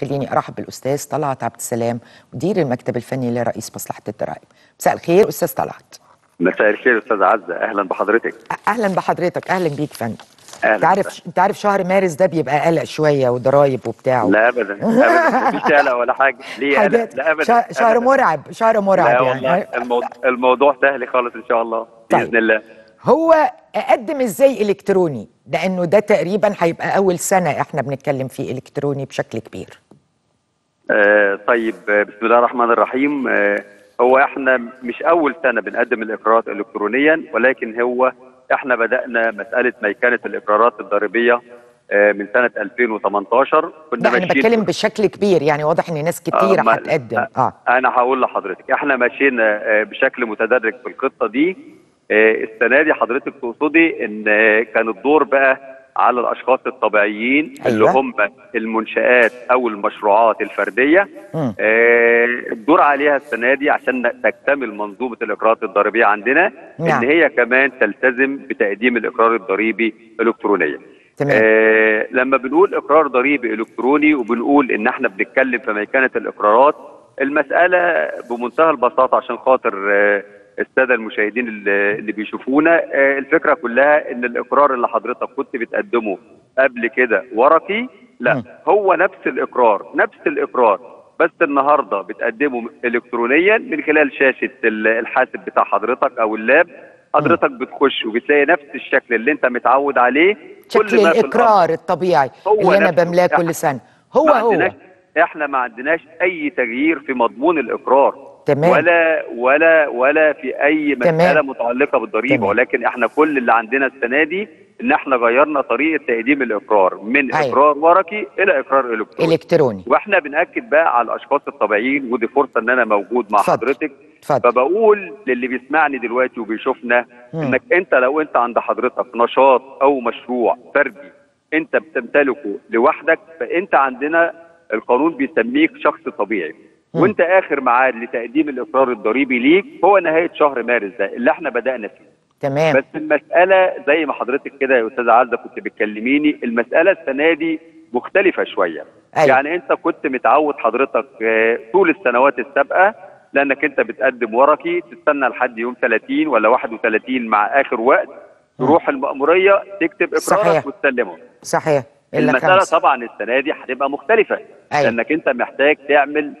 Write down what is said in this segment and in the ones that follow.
خليني ارحب بالاستاذ طلعت عبد السلام مدير المكتب الفني لرئيس مصلحه الضرائب مساء الخير استاذ طلعت مساء الخير استاذ عزه اهلا بحضرتك اهلا بحضرتك اهلا بيك فندم أهلاً انت عارف انت عارف شهر مارس ده بيبقى قلق شويه وضرايب وبتاع لا ابدا ابدا مفيش قلق ولا حاجه ليه قلق حاجات لا ابدا شهر, شهر أبداً. مرعب شهر مرعب لا يعني والله الموضوع, الموضوع سهل خالص ان شاء الله طيب. باذن الله هو اقدم ازاي الكتروني لانه ده تقريبا هيبقى اول سنه احنا بنتكلم فيه الكتروني بشكل كبير آه طيب آه، بسم الله الرحمن الرحيم آه هو احنا مش اول سنه بنقدم الاقرارات الكترونيا ولكن هو احنا بدانا مساله ميكنه الاقرارات الضريبيه آه من سنه 2018 كنا لا انا ماشيين بتكلم بشكل كبير يعني واضح ان ناس كتير ما- هتقدم اه انا هقول لحضرتك احنا ماشيين آه، بشكل متدرج في القصه دي آه، السنه دي حضرتك تقصدي ان آه، كان الدور بقى على الاشخاص الطبيعيين اللي أيوة. هم المنشات او المشروعات الفرديه مم. آه، الدور عليها السنه دي عشان تكتمل منظومه الاقرارات الضريبيه عندنا نعم. ان هي كمان تلتزم بتقديم الاقرار الضريبي الكترونيا تمام آه لما بنقول اقرار ضريبي الكتروني وبنقول ان احنا بنتكلم في ميكنه الاقرارات المساله بمنتهى البساطه عشان خاطر آه الساده المشاهدين اللي اللي بيشوفونا آه الفكره كلها ان الاقرار اللي حضرتك كنت بتقدمه قبل كده ورقي مم. لا هو نفس الاقرار نفس الاقرار بس النهارده بتقدمه الكترونيا من خلال شاشه ال- الحاسب بتاع حضرتك او اللاب حضرتك بتخش وبتلاقي نفس الشكل اللي انت متعود عليه كل شكل ما في الأمر. الاقرار الطبيعي هو اللي انا نفسه. بملاه كل إحنا- سنه هو ما هو عندناش احنا ما عندناش اي تغيير في مضمون الاقرار تمام. ولا ولا ولا في اي تمام. مساله متعلقه بالضريبه تمام. ولكن احنا كل اللي عندنا السنه دي ان احنا غيرنا طريقه تقديم الاقرار من أيوة. اقرار ورقي الى اقرار الكتروني الكتروني واحنا بناكد بقى على الاشخاص الطبيعيين ودي فرصه ان انا موجود مع اتفضل. حضرتك اتفضل فبقول للي بيسمعني دلوقتي وبيشوفنا مم. انك انت لو انت عند حضرتك نشاط او مشروع فردي انت بتمتلكه لوحدك فانت عندنا القانون بيسميك شخص طبيعي مم. وانت اخر ميعاد لتقديم الاقرار الضريبي ليك هو نهايه شهر مارس ده اللي احنا بدانا فيه تمام بس المسألة زي ما حضرتك كده يا أستاذة عزة كنت بتكلميني المسألة السنة دي مختلفة شوية أيوة. يعني أنت كنت متعود حضرتك آه، طول السنوات السابقة لأنك أنت بتقدم ورقي تستنى لحد يوم 30 ولا 31 مع آخر وقت تروح المأمورية تكتب صحيح. إقرارك وتسلمه صحيح الا المسألة خمسة طبعا السنة دي هتبقى مختلفة أيوة. لأنك أنت محتاج تعمل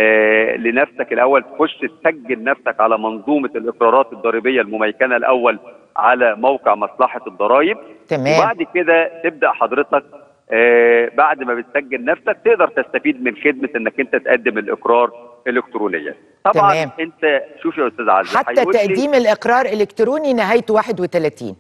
آه لنفسك الأول تخش تسجل نفسك على منظومة الإقرارات الضريبية المميكنة الأول على موقع مصلحة الضرائب تمام. وبعد كده تبدأ حضرتك آه بعد ما بتسجل نفسك تقدر تستفيد من خدمة إنك أنت تقدم الإقرار إلكترونيا طبعا تمام. أنت شوف يا أستاذ عزيز حتى هيقول لي تقديم الاقرار الالكتروني نهايته 31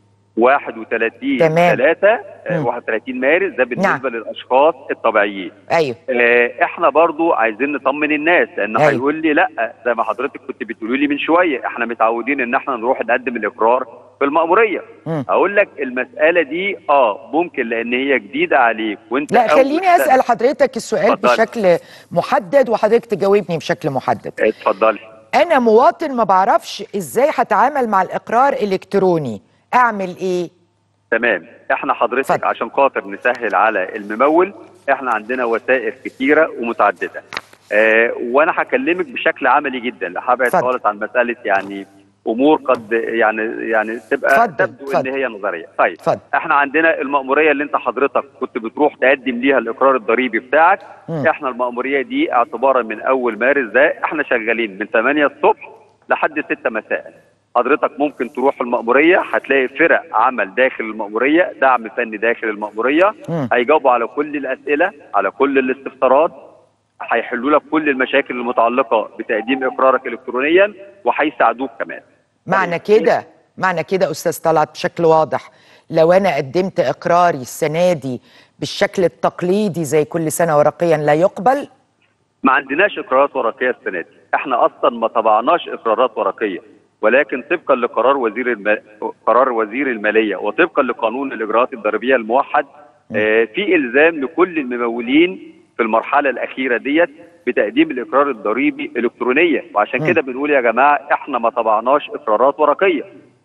31 تمام. 3 مم. 31 مارس ده بالنسبة للأشخاص الطبيعيين ايوه آه، احنا برضو عايزين نطمن الناس لان أيوة. هيقول لي لا زي ما حضرتك كنت بتقولي لي من شويه احنا متعودين ان احنا نروح نقدم الاقرار في المأموريه مم. اقول لك المساله دي اه ممكن لان هي جديده عليك وانت لا أول خليني سنة. اسال حضرتك السؤال اتفضلي. بشكل محدد وحضرتك تجاوبني بشكل محدد اتفضلي انا مواطن ما بعرفش ازاي هتعامل مع الاقرار الالكتروني اعمل ايه تمام احنا حضرتك اتفضل. عشان خاطر نسهل على الممول احنا عندنا وسائل كتيره ومتعدده اه وانا هكلمك بشكل عملي جدا لا هبعد اتفضل. خالص عن مساله يعني امور قد يعني يعني تبقى اتفضل، تبدو اتفضل. ان هي نظريه طيب اتفضل. احنا عندنا المأمورية اللي انت حضرتك كنت بتروح تقدم ليها الاقرار الضريبي بتاعك مم. احنا المأمورية دي اعتبارا من اول مارس ده احنا شغالين من 8 الصبح لحد 6 مساء حضرتك ممكن تروح المأمورية هتلاقي فرق عمل داخل المأمورية دعم فني داخل المأمورية مم. هيجاوبوا على كل الأسئلة على كل الاستفسارات هيحلوا لك كل المشاكل المتعلقة بتقديم إقرارك إلكترونيا وهيساعدوك كمان معنى طيب. كده معنى كده استاذ طلعت بشكل واضح لو انا قدمت اقراري السنه دي بالشكل التقليدي زي كل سنه ورقيا لا يقبل ما عندناش اقرارات ورقيه السنه دي احنا اصلا ما طبعناش اقرارات ورقيه ولكن طبقا لقرار وزير الم... قرار وزير الماليه وطبقا لقانون الاجراءات الضريبيه الموحد آه في الزام لكل الممولين في المرحله الاخيره ديت بتقديم الاقرار الضريبي الكترونيا وعشان مم. كده بنقول يا جماعه احنا ما طبعناش اقرارات ورقيه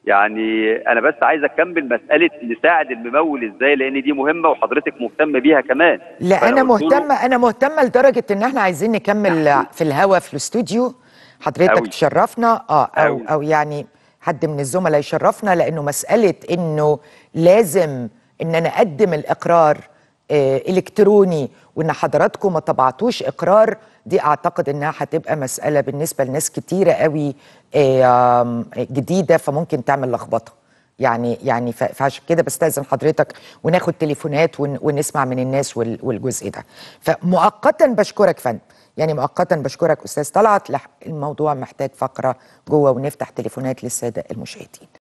يعني انا بس عايز اكمل مساله نساعد الممول ازاي لان دي مهمه وحضرتك مهتم بيها كمان لا فأنا انا قلت له- مهتمه انا مهتمه لدرجه ان احنا عايزين نكمل في الهوا في الاستوديو حضرتك أوي. تشرفنا اه او أوي. او يعني حد من الزملاء يشرفنا لانه مساله انه لازم ان انا اقدم الاقرار آه الكتروني وان حضراتكم ما طبعتوش اقرار دي اعتقد انها هتبقى مساله بالنسبه لناس كتيره قوي آه آم، جديده فممكن تعمل لخبطه يعني يعني ف- فعشان كده بستأذن حضرتك وناخد تليفونات ون ونسمع من الناس وال- والجزء ده فمؤقتا بشكرك فندم يعني مؤقتا بشكرك استاذ طلعت لح- الموضوع محتاج فقره جوه ونفتح تليفونات للساده المشاهدين